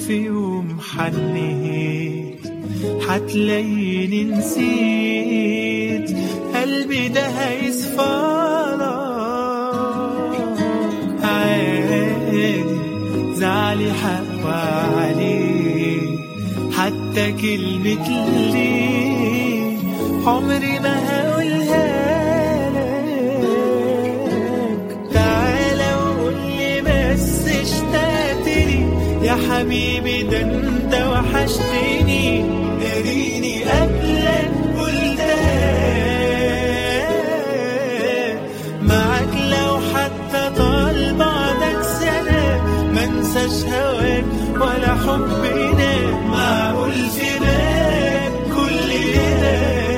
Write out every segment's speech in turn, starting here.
في يوم حنيت حتلاقيني نسيت قلبي ده هيصفالك عادي زعلي حق عليه حتى كلمة ليه عمري ما هقولها لك تعالى وقول لي بس اشتقتني يا حبيبي ده انت وحشتني اريني قبلك قلتها معاك لو حتى طال بعدك سنة ما انساش هواك ولا حبنا معقول في بالك كل ده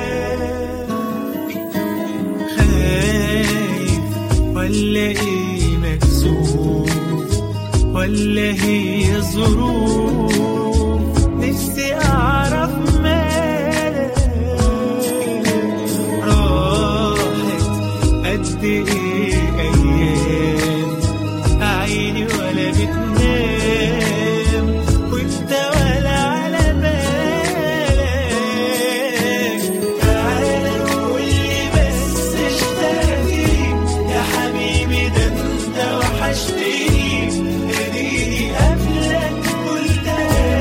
خايف ولا ايه مكسوف ولا هي ظروف نفسي اعرف مالك راحت قد ايه ايام عيني ولا بتنام وانت ولا على بالك تعالى قولي بس اشتقتني يا حبيبي ده انت وحشتني اديني قبلك قلتها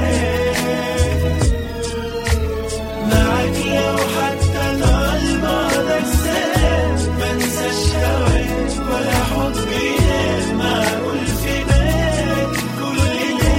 معاك لو حتى طال بعدك سنة ما انساش هواك ولا حبنا معقول في بالك كل ده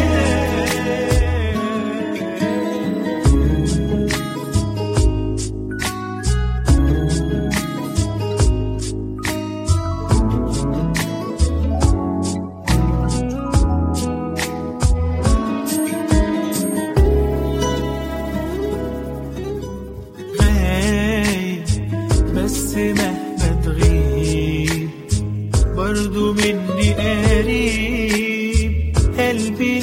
غايب بس مهما تغيب برضو مني قريب قلبي